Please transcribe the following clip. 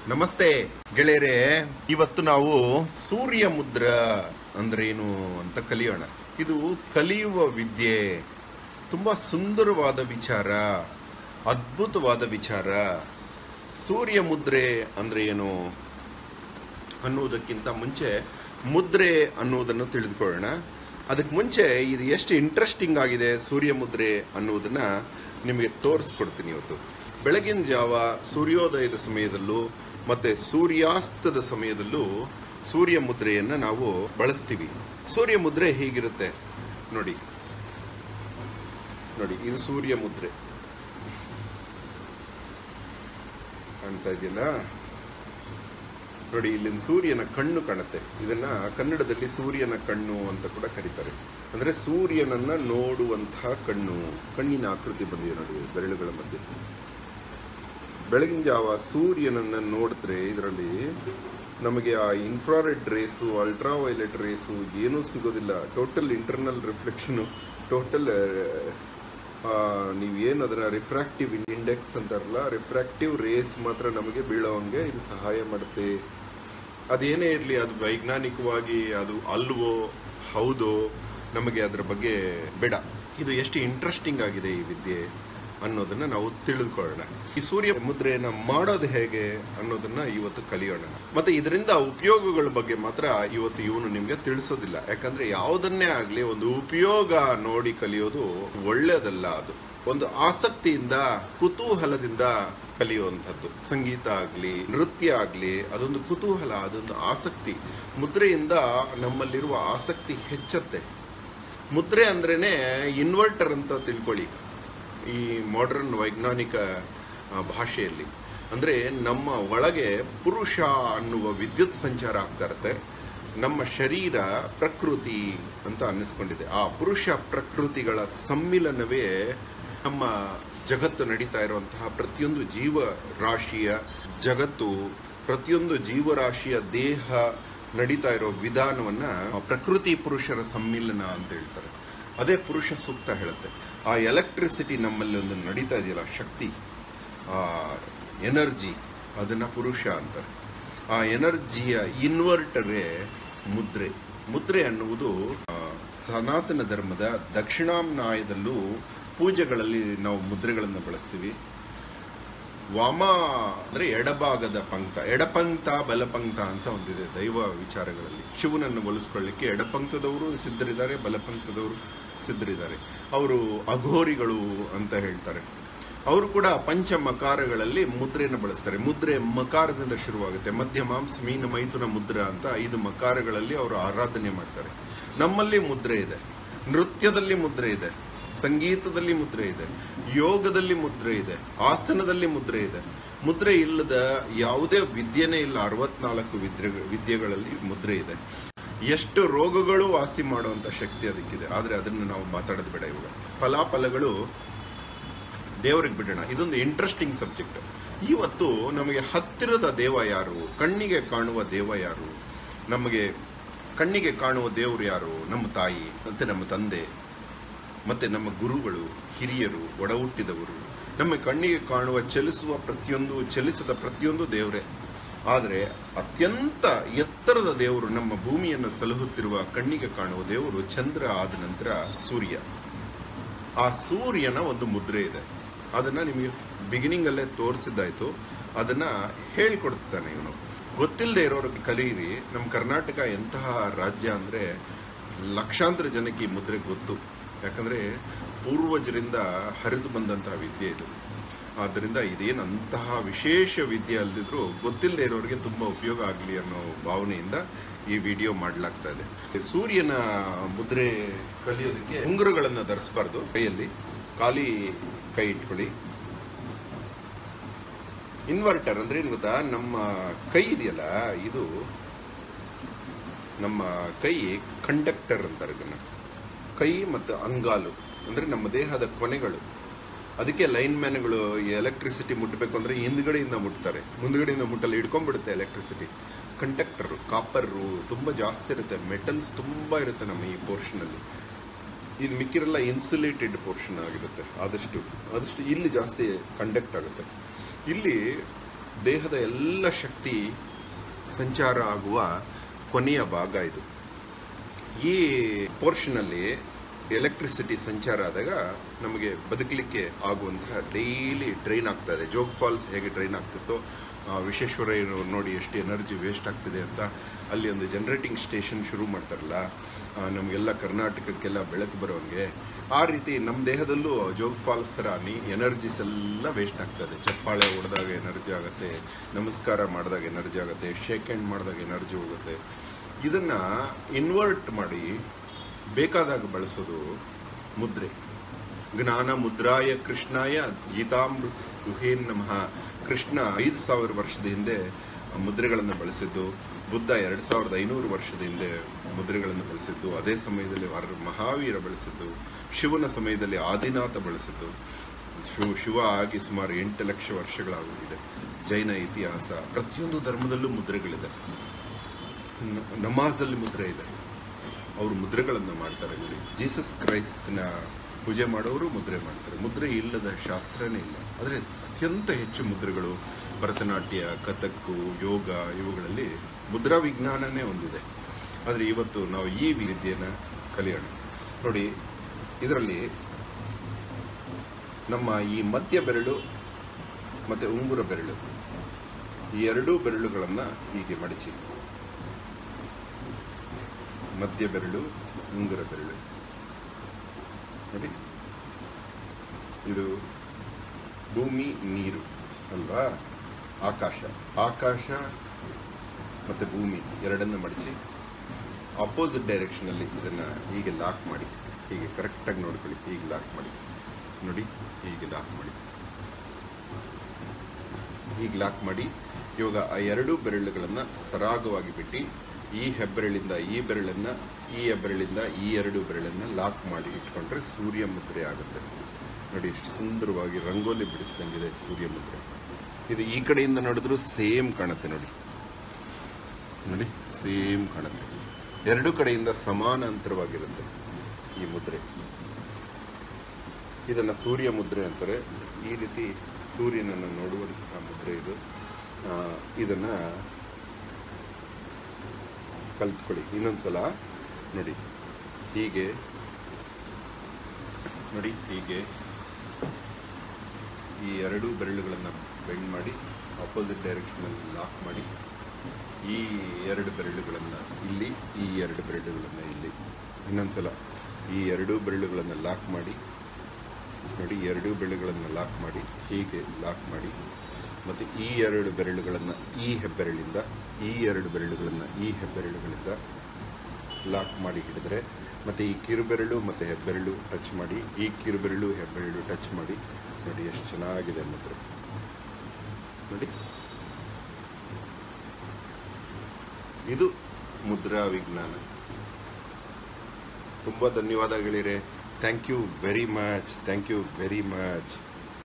ನಮಸ್ತೆ ಗೆಳೆಯರೆ ಇವತ್ತು ನಾವು ಸೂರ್ಯ ಮುದ್ರ ಅಂದ್ರೆ ಏನು ಅಂತ ಕಲಿಯೋಣ ಇದು ಕಲಿಯುವ ವಿದ್ಯೆ ತುಂಬಾ ಸುಂದರವಾದ ವಿಚಾರ ಅದ್ಭುತವಾದ ವಿಚಾರ ಸೂರ್ಯ ಮುದ್ರೆ ಅಂದ್ರೆ ಏನು ಅನ್ನುವುದಕ್ಕಿಂತ ಮುಂಚೆ ಮುದ್ರೆ ಅನ್ನುವುದನ್ನು ತಿಳಿದುಕೊಳ್ಳೋಣ ಅದಕ್ಕೆ ಮುಂಚೆ ಇದು ಎಷ್ಟು ಇಂಟ್ರೆಸ್ಟಿಂಗ್ ಆಗಿದೆ ಸೂರ್ಯ ಮುದ್ರೆ ಅನ್ನುವುದನ್ನ ನಿಮಗೆ ತೋರಿಸ್ಕೊಡ್ತೀನಿ ಇವತ್ತು ಬೆಳಗಿನ ಜಾವ ಸೂರ್ಯೋದಯದ ಸಮಯದಲ್ಲೂ ಮತ್ತೆ ಸೂರ್ಯಾಸ್ತದ ಸಮಯದಲ್ಲೂ ಸೂರ್ಯ ಮುದ್ರೆಯನ್ನ ನಾವು ಬಳಸ್ತೀವಿ ಸೂರ್ಯ ಮುದ್ರೆ ಹೀಗಿರುತ್ತೆ ನೋಡಿ ನೋಡಿ ಇದು ಸೂರ್ಯ ಮುದ್ರೆ ಕಾಣ್ತಾ ಇದೆಯಲ್ಲ ನೋಡಿ ಇಲ್ಲಿನ ಸೂರ್ಯನ ಕಣ್ಣು ಕಾಣುತ್ತೆ ಇದನ್ನ ಕನ್ನಡದಲ್ಲಿ ಸೂರ್ಯನ ಕಣ್ಣು ಅಂತ ಕೂಡ ಕರೀತಾರೆ ಅಂದ್ರೆ ಸೂರ್ಯನನ್ನ ನೋಡುವಂತಹ ಕಣ್ಣು ಕಣ್ಣಿನ ಆಕೃತಿ ಬಂದಿದೆ ನೋಡಿ ಬೆರಳುಗಳ ಮಧ್ಯೆ ಬೆಳಗಿನ ಜಾವ ಸೂರ್ಯನನ್ನ ನೋಡಿದ್ರೆ ಇದರಲ್ಲಿ ನಮಗೆ ಆ infrared rays ultraviolet rays ಏನೂ ಸಿಗೋದಿಲ್ಲ ಟೋಟಲ್ ಇಂಟರ್ನಲ್ ರಿಫ್ಲೆಕ್ಷನ್ ಟೋಟಲ್ ನೀವೇನು ಅದನ್ನ ರಿಫ್ರಾಕ್ಟಿವ್ ಇಂಡೆಕ್ಸ್ ಅಂತಾರಲ್ಲ ರಿಫ್ರಾಕ್ಟಿವ್ ರೇಸ್ ಮಾತ್ರ ನಮಗೆ ಬೀಳೋವಂಗೆ ಇದು ಸಹಾಯ ಮಾಡುತ್ತೆ ಅದೇನೇ ಇರಲಿ ಅದು ವೈಜ್ಞಾನಿಕವಾಗಿ ಅದು ಅಲ್ವೋ ಹೌದೋ ನಮಗೆ ಅದರ ಬಗ್ಗೆ ಬೇಡ ಇದು ಎಷ್ಟು ಇಂಟ್ರೆಸ್ಟಿಂಗ್ ಆಗಿದೆ ಈ ವಿದ್ಯೆ ಅನ್ನೋದನ್ನ ನಾವು ತಿಳಿದುಕೊಳ್ಳೋಣ ಈ ಸೂರ್ಯ ಮುದ್ರೆಯನ್ನ ಮಾಡೋದು ಹೇಗೆ ಅನ್ನೋದನ್ನ ಇವತ್ತು ಕಲಿಯೋಣ ಮತ್ತೆ ಇದರಿಂದ ಉಪಯೋಗಗಳ ಬಗ್ಗೆ ಮಾತ್ರ ಇವತ್ತು ಇವನು ನಿಮ್ಗೆ ತಿಳಿಸೋದಿಲ್ಲ ಯಾಕಂದ್ರೆ ಯಾವುದನ್ನೇ ಆಗ್ಲಿ ಒಂದು ಉಪಯೋಗ ನೋಡಿ ಕಲಿಯೋದು ಒಳ್ಳೇದಲ್ಲ ಅದು ಒಂದು ಆಸಕ್ತಿಯಿಂದ ಕುತೂಹಲದಿಂದ ಕಲಿಯುವಂಥದ್ದು ಸಂಗೀತ ಆಗ್ಲಿ ನೃತ್ಯ ಆಗ್ಲಿ ಅದೊಂದು ಕುತೂಹಲ ಅದೊಂದು ಆಸಕ್ತಿ ಮುದ್ರೆಯಿಂದ ನಮ್ಮಲ್ಲಿರುವ ಆಸಕ್ತಿ ಹೆಚ್ಚತ್ತೆ ಮುದ್ರೆ ಅಂದ್ರೇನೆ ಇನ್ವರ್ಟರ್ ಅಂತ ತಿಳ್ಕೊಳ್ಳಿ ಈ ಮಾಡರ್ನ್ ವೈಜ್ಞಾನಿಕ ಆ, ಭಾಷೆಯಲ್ಲಿ ಅಂದ್ರೆ ನಮ್ಮ ಒಳಗೆ ಪುರುಷ ಅನ್ನುವ ವಿದ್ಯುತ್ ಸಂಚಾರ ಆಗ್ತಾ ಇರುತ್ತೆ ನಮ್ಮ ಶರೀರ ಪ್ರಕೃತಿ ಅಂತ ಅನ್ನಿಸ್ಕೊಂಡಿದೆ ಆ ಪುರುಷ ಪ್ರಕೃತಿಗಳ ಸಮ್ಮಿಲನವೇ ನಮ್ಮ ಜಗತ್ತು ನಡೀತಾ ಇರುವಂತಹ ಪ್ರತಿಯೊಂದು ಜೀವ ರಾಶಿಯ ಜಗತ್ತು ಪ್ರತಿಯೊಂದು ಜೀವರಾಶಿಯ ದೇಹ ನಡೀತಾ ಇರೋ ವಿಧಾನವನ್ನ ಪ್ರಕೃತಿ ಪುರುಷರ ಸಮ್ಮಿಲನ ಅಂತ ಹೇಳ್ತಾರೆ ಅದೇ ಪುರುಷ ಸೂಕ್ತ ಹೇಳುತ್ತೆ ಆ ಎಲೆಕ್ಟ್ರಿಸಿಟಿ ನಮ್ಮಲ್ಲಿ ಒಂದು ನಡೀತಾ ಇದೆಯಲ್ಲ ಶಕ್ತಿ ಆ ಎನರ್ಜಿ ಅದನ್ನ ಪುರುಷ ಅಂತಾರೆ ಆ ಎನರ್ಜಿಯ ಇನ್ವರ್ಟರೇ ಮುದ್ರೆ ಮುದ್ರೆ ಅನ್ನುವುದು ಆ, ಸನಾತನ ಧರ್ಮದ ದಕ್ಷಿಣಾಮ್ನಾಯದಲ್ಲೂ ಪೂಜೆಗಳಲ್ಲಿ ನಾವು ಮುದ್ರೆಗಳನ್ನು ಬಳಸ್ತೀವಿ ವಾಮ ಅಂದ್ರೆ ಎಡಭಾಗದ ಪಂಕ್ತ ಎಡಪಂಕ್ತ ಬಲಪಂಕ್ತ ಅಂತ ಒಂದಿದೆ ದೈವ ವಿಚಾರಗಳಲ್ಲಿ ಶಿವನನ್ನು ಒಲಿಸ್ಕೊಳ್ಳಿಕ್ಕೆ ಎಡಪಂಕ್ತದವರು ಸಿದ್ಧರಿದ್ದಾರೆ ಬಲಪಂಕ್ತದವರು ಸಿದ್ಧರಿದ್ದಾರೆ ಅವರು ಅಘೋರಿಗಳು ಅಂತ ಹೇಳ್ತಾರೆ ಅವರು ಕೂಡ ಪಂಚ ಮಕಾರಗಳಲ್ಲಿ ಮುದ್ರೆಯನ್ನು ಬಳಸ್ತಾರೆ ಮುದ್ರೆ ಮಕಾರದಿಂದ ಶುರುವಾಗುತ್ತೆ ಮಧ್ಯಮಾಂಸ ಮೀನ ಮೈಥುನ ಮುದ್ರ ಅಂತ ಐದು ಮಕಾರಗಳಲ್ಲಿ ಅವರು ಆರಾಧನೆ ಮಾಡ್ತಾರೆ ನಮ್ಮಲ್ಲಿ ಮುದ್ರೆ ಇದೆ ನೃತ್ಯದಲ್ಲಿ ಮುದ್ರೆ ಇದೆ ಸಂಗೀತದಲ್ಲಿ ಮುದ್ರೆ ಇದೆ ಯೋಗದಲ್ಲಿ ಮುದ್ರೆ ಇದೆ ಆಸನದಲ್ಲಿ ಮುದ್ರೆ ಇದೆ ಮುದ್ರೆ ಇಲ್ಲದ ಯಾವುದೇ ವಿದ್ಯೆನೇ ಇಲ್ಲ ಅರವತ್ನಾಲ್ಕು ವಿದ್ಯೆ ವಿದ್ಯೆಗಳಲ್ಲಿ ಮುದ್ರೆ ಇದೆ ಎಷ್ಟು ರೋಗಗಳು ವಾಸಿ ಮಾಡುವಂತ ಶಕ್ತಿ ಅದಕ್ಕಿದೆ ಆದ್ರೆ ಅದನ್ನು ನಾವು ಮಾತಾಡೋದು ಬೇಡ ಇವಾಗ ಫಲಾಫಲಗಳು ದೇವರಿಗೆ ಬಿಡೋಣ ಇದೊಂದು ಇಂಟ್ರೆಸ್ಟಿಂಗ್ ಸಬ್ಜೆಕ್ಟ್ ಇವತ್ತು ನಮಗೆ ಹತ್ತಿರದ ದೇವ ಯಾರು ಕಣ್ಣಿಗೆ ಕಾಣುವ ದೇವ ಯಾರು ನಮಗೆ ಕಣ್ಣಿಗೆ ಕಾಣುವ ದೇವರು ಯಾರು ನಮ್ಮ ತಾಯಿ ಮತ್ತೆ ನಮ್ಮ ತಂದೆ ಮತ್ತೆ ನಮ್ಮ ಗುರುಗಳು ಹಿರಿಯರು ಒಡ ಹುಟ್ಟಿದವರು ನಮ್ಮ ಕಣ್ಣಿಗೆ ಕಾಣುವ ಚಲಿಸುವ ಪ್ರತಿಯೊಂದು ಚಲಿಸದ ಪ್ರತಿಯೊಂದು ದೇವರೇ ಆದರೆ ಅತ್ಯಂತ ಎತ್ತರದ ದೇವರು ನಮ್ಮ ಭೂಮಿಯನ್ನು ಸಲಹುತ್ತಿರುವ ಕಣ್ಣಿಗೆ ಕಾಣುವ ದೇವರು ಚಂದ್ರ ಆದ ನಂತರ ಸೂರ್ಯ ಆ ಸೂರ್ಯನ ಒಂದು ಮುದ್ರೆ ಇದೆ ಅದನ್ನ ನಿಮಗೆ ಬಿಗಿನಿಂಗ್ ಅಲ್ಲೇ ತೋರಿಸಿದ್ದಾಯ್ತು ಅದನ್ನ ಹೇಳ್ಕೊಡ್ತಾನೆ ಇವನು ಗೊತ್ತಿಲ್ಲದೆ ಇರೋರಿಗೆ ಕಲೀರಿ ನಮ್ಮ ಕರ್ನಾಟಕ ಎಂತಹ ರಾಜ್ಯ ಅಂದ್ರೆ ಲಕ್ಷಾಂತರ ಜನಕ್ಕೆ ಈ ಮುದ್ರೆ ಗೊತ್ತು ಯಾಕಂದ್ರೆ ಪೂರ್ವಜರಿಂದ ಹರಿದು ಬಂದಂತಹ ವಿದ್ಯೆ ಇದು ಆದ್ದರಿಂದ ಇದೇನು ಅಂತಹ ವಿಶೇಷ ವಿದ್ಯೆ ಅಲ್ಲದಿದ್ರು ಗೊತ್ತಿಲ್ಲದೆ ಇರೋರಿಗೆ ತುಂಬಾ ಉಪಯೋಗ ಆಗಲಿ ಅನ್ನೋ ಭಾವನೆಯಿಂದ ಈ ವಿಡಿಯೋ ಮಾಡಲಾಗ್ತಾ ಇದೆ ಸೂರ್ಯನ ಮುದ್ರೆ ಕಲಿಯೋದಕ್ಕೆ ಉಂಗುರಗಳನ್ನ ಧರಿಸಬಾರ್ದು ಕೈಯಲ್ಲಿ ಖಾಲಿ ಕೈ ಇಟ್ಕೊಳ್ಳಿ ಇನ್ವರ್ಟರ್ ಅಂದ್ರೆ ಏನು ಗೊತ್ತಾ ನಮ್ಮ ಕೈ ಇದೆಯಲ್ಲ ಇದು ನಮ್ಮ ಕೈ ಕಂಡಕ್ಟರ್ ಅಂತಾರೆ ಇದನ್ನ ಕೈ ಮತ್ತು ಅಂಗಾಲು ಅಂದ್ರೆ ನಮ್ಮ ದೇಹದ ಕೊನೆಗಳು ಅದಕ್ಕೆ ಲೈನ್ ಮ್ಯಾನ್ಗಳು ಎಲೆಕ್ಟ್ರಿಸಿಟಿ ಮುಟ್ಟಬೇಕು ಅಂದ್ರೆ ಹಿಂದ್ಗಡೆಯಿಂದ ಮುಟ್ತಾರೆ ಮುಂದ್ಗಡೆಯಿಂದ ಮುಟ್ಟಲ್ಲ ಹಿಡ್ಕೊಂಡ್ಬಿಡುತ್ತೆ ಎಲೆಕ್ಟ್ರಿಸಿಟಿ ಕಂಡಕ್ಟರ್ ಕಾಪರು ತುಂಬಾ ಜಾಸ್ತಿ ಇರುತ್ತೆ ಮೆಟಲ್ಸ್ ತುಂಬಾ ಇರುತ್ತೆ ನಮ್ಮ ಈ ಪೋರ್ಷನ್ ಅಲ್ಲಿ ಇದು ಮಿಕ್ಕಿರೆಲ್ಲ ಇನ್ಸುಲೇಟೆಡ್ ಪೋರ್ಷನ್ ಆಗಿರುತ್ತೆ ಆದಷ್ಟು ಆದಷ್ಟು ಇಲ್ಲಿ ಜಾಸ್ತಿ ಕಂಡಕ್ಟ್ ಆಗುತ್ತೆ ಇಲ್ಲಿ ದೇಹದ ಎಲ್ಲ ಶಕ್ತಿ ಸಂಚಾರ ಆಗುವ ಕೊನೆಯ ಭಾಗ ಇದು ಈ ಪೋರ್ಷನಲ್ಲಿ ಎಲೆಕ್ಟ್ರಿಸಿಟಿ ಸಂಚಾರ ಆದಾಗ ನಮಗೆ ಬದುಕಲಿಕ್ಕೆ ಆಗುವಂತಹ ಡೈಲಿ ಡ್ರೈನ್ ಆಗ್ತಾ ಇದೆ ಜೋಗ್ ಫಾಲ್ಸ್ ಹೇಗೆ ಡ್ರೈನ್ ಆಗ್ತಿತ್ತೋ ಆ, ವಿಶ್ವೇಶ್ವರಯ್ಯನವ್ರು ನೋಡಿ ಎಷ್ಟು ಎನರ್ಜಿ ವೇಸ್ಟ್ ಆಗ್ತಿದೆ ಅಂತ ಅಲ್ಲಿ ಒಂದು ಜನರೇಟಿಂಗ್ ಸ್ಟೇಷನ್ ಶುರು ಮಾಡ್ತಾರಲ್ಲ ಆ, ನಮಗೆಲ್ಲ ಕರ್ನಾಟಕಕ್ಕೆಲ್ಲ ಬೆಳಕು ಬರೋಂಗೆ ಆ ರೀತಿ ನಮ್ಮ ದೇಹದಲ್ಲೂ ಜೋಗ್ ಫಾಲ್ಸ್ ಥರ ನೀ ಎನರ್ಜಿಸ್ ಎಲ್ಲ ವೇಸ್ಟ್ ಆಗ್ತದೆ ಚಪ್ಪಾಳೆ ಹೊಡೆದಾಗ ಎನರ್ಜಿ ಆಗುತ್ತೆ ನಮಸ್ಕಾರ ಮಾಡಿದಾಗ ಎನರ್ಜಿ ಆಗುತ್ತೆ ಶೇಕ್ ಹ್ಯಾಂಡ್ ಮಾಡಿದಾಗ ಎನರ್ಜಿ ಹೋಗುತ್ತೆ ಇದನ್ನ ಇನ್ವರ್ಟ್ ಮಾಡಿ ಬೇಕಾದಾಗ ಬಳಸೋದು ಮುದ್ರೆ ಜ್ಞಾನ ಮುದ್ರಾಯ ಕೃಷ್ಣಾಯ ಗೀತಾಮೃತ ಗುಹೇನ್ ನಮಃ ಕೃಷ್ಣ ಐದು ಸಾವಿರ ವರ್ಷದ ಹಿಂದೆ ಮುದ್ರೆಗಳನ್ನು ಬಳಸಿದ್ದು ಬುದ್ಧ ಎರಡು ಸಾವಿರದ ಐನೂರು ವರ್ಷದ ಹಿಂದೆ ಮುದ್ರೆಗಳನ್ನು ಬಳಸಿದ್ದು ಅದೇ ಸಮಯದಲ್ಲಿ ವರ- ಮಹಾವೀರ ಬಳಸಿದ್ದು ಶಿವನ ಸಮಯದಲ್ಲಿ ಆದಿನಾಥ ಬಳಸಿದ್ದು ಶಿವ ಶಿವ ಆಗಿ ಸುಮಾರು ಎಂಟು ಲಕ್ಷ ವರ್ಷಗಳಾಗೋಗಿದೆ ಜೈನ ಇತಿಹಾಸ ಪ್ರತಿಯೊಂದು ಧರ್ಮದಲ್ಲೂ ಮುದ್ರೆಗಳಿದೆ ನ- ನಮಾಜಲ್ಲಿ ಮುದ್ರೆ ಇದೆ ಅವರು ಮುದ್ರೆಗಳನ್ನು ಮಾಡ್ತಾರೆ ನೋಡಿ ಜೀಸಸ್ ಕ್ರೈಸ್ತನ ಪೂಜೆ ಮಾಡೋರು ಮುದ್ರೆ ಮಾಡ್ತಾರೆ ಮುದ್ರೆ ಇಲ್ಲದ ಶಾಸ್ತ್ರನೇ ಇಲ್ಲ ಆದರೆ ಅತ್ಯಂತ ಹೆಚ್ಚು ಮುದ್ರೆಗಳು ಭರತನಾಟ್ಯ ಕಥಕ್ಕು ಯೋಗ ಇವುಗಳಲ್ಲಿ ಮುದ್ರಾ ವಿಜ್ಞಾನನೇ ಒಂದಿದೆ ಆದರೆ ಇವತ್ತು ನಾವು ಈ ವಿದ್ಯೆಯನ್ನು ಕಲಿಯೋಣ ನೋಡಿ ಇದರಲ್ಲಿ ನಮ್ಮ ಈ ಮಧ್ಯ ಬೆರಳು ಮತ್ತು ಉಂಗುರ ಬೆರಳು ಈ ಎರಡೂ ಬೆರಳುಗಳನ್ನು ಹೀಗೆ ಮಡಚಿ ಮಧ್ಯ ಬೆರಳು ಉಂಗುರ ಬೆರಳು ನೋಡಿ ಇದು ಭೂಮಿ ನೀರು ಅಲ್ವಾ ಆಕಾಶ ಆಕಾಶ ಮತ್ತು ಭೂಮಿ ಎರಡನ್ನು ಮಡಚಿ ಅಪೋಸಿಟ್ ಡೈರೆಕ್ಷನಲ್ಲಿ ಇದನ್ನು ಹೀಗೆ ಲಾಕ್ ಮಾಡಿ ಹೀಗೆ ಕರೆಕ್ಟಾಗಿ ನೋಡ್ಕೊಳ್ಳಿ ಹೀಗೆ ಲಾಕ್ ಮಾಡಿ ನೋಡಿ ಹೀಗೆ ಲಾಕ್ ಮಾಡಿ ಹೀಗೆ ಲಾಕ್ ಮಾಡಿ ಇವಾಗ ಆ ಎರಡೂ ಬೆರಳುಗಳನ್ನು ಸರಾಗವಾಗಿ ಬಿಟ್ಟು ಈ ಹೆಬ್ಬೆರಳಿಂದ ಈ ಬೆರಳನ್ನ ಈ ಹೆಬ್ಬೆರಳಿಂದ ಈ ಎರಡು ಬೆರಳನ್ನ ಲಾಕ್ ಮಾಡಿ ಇಟ್ಕೊಂಡ್ರೆ ಸೂರ್ಯ ಮುದ್ರೆ ಆಗುತ್ತೆ ನೋಡಿ ಎಷ್ಟು ಸುಂದರವಾಗಿ ರಂಗೋಲಿ ಬಿಡಿಸ್ದಂಗಿದೆ ಸೂರ್ಯ ಮುದ್ರೆ ಇದು ಈ ಕಡೆಯಿಂದ ನೋಡಿದ್ರು ಸೇಮ್ ಕಾಣುತ್ತೆ ನೋಡಿ ನೋಡಿ ಸೇಮ್ ಕಾಣುತ್ತೆ ಎರಡು ಕಡೆಯಿಂದ ಸಮಾನಾಂತರವಾಗಿರುತ್ತೆ ಈ ಮುದ್ರೆ ಇದನ್ನ ಸೂರ್ಯ ಮುದ್ರೆ ಅಂತಾರೆ ಈ ರೀತಿ ಸೂರ್ಯನನ್ನು ನೋಡುವಂತಹ ಮುದ್ರೆ ಇದು ಆ, ಇದನ್ನ ಕಲ್ತ್ಕೊಳ್ಳಿ ಇನ್ನೊಂದ್ಸಲ ನೋಡಿ ಹೀಗೆ ನೋಡಿ ಹೀಗೆ ಈ ಎರಡೂ ಬೆರಳುಗಳನ್ನು ಬೆಂಡ್ ಮಾಡಿ ಆಪೋಸಿಟ್ ಡೈರೆಕ್ಷನಲ್ಲಿ ಲಾಕ್ ಮಾಡಿ ಈ ಎರಡು ಬೆರಳುಗಳನ್ನು ಇಲ್ಲಿ ಈ ಎರಡು ಬೆರಳುಗಳನ್ನು ಇಲ್ಲಿ ಇನ್ನೊಂದ್ಸಲ ಈ ಎರಡೂ ಬೆರಳುಗಳನ್ನು ಲಾಕ್ ಮಾಡಿ ನೋಡಿ ಎರಡೂ ಬೆರಳುಗಳನ್ನು ಲಾಕ್ ಮಾಡಿ ಹೀಗೆ ಲಾಕ್ ಮಾಡಿ ಮತ್ತು ಈ ಎರಡು ಬೆರಳುಗಳನ್ನು ಈ ಹೆಬ್ಬೆರಳಿಂದ ಈ ಎರಡು ಬೆರಳುಗಳನ್ನು ಈ ಹೆಬ್ಬೆರಳುಗಳಿಂದ ಲಾಕ್ ಮಾಡಿ ಹಿಡಿದ್ರೆ ಮತ್ತು ಈ ಕಿರುಬೆರಳು ಮತ್ತು ಹೆಬ್ಬೆರಳು ಟಚ್ ಮಾಡಿ ಈ ಕಿರುಬೆರಳು ಹೆಬ್ಬೆರಳು ಟಚ್ ಮಾಡಿ ನೋಡಿ ಎಷ್ಟು ಚೆನ್ನಾಗಿದೆ ಮುದ್ರೆ ನೋಡಿ ಇದು ಮುದ್ರಾ ವಿಜ್ಞಾನ ತುಂಬ ಧನ್ಯವಾದಗಳಿರೆ thank you very much thank you very much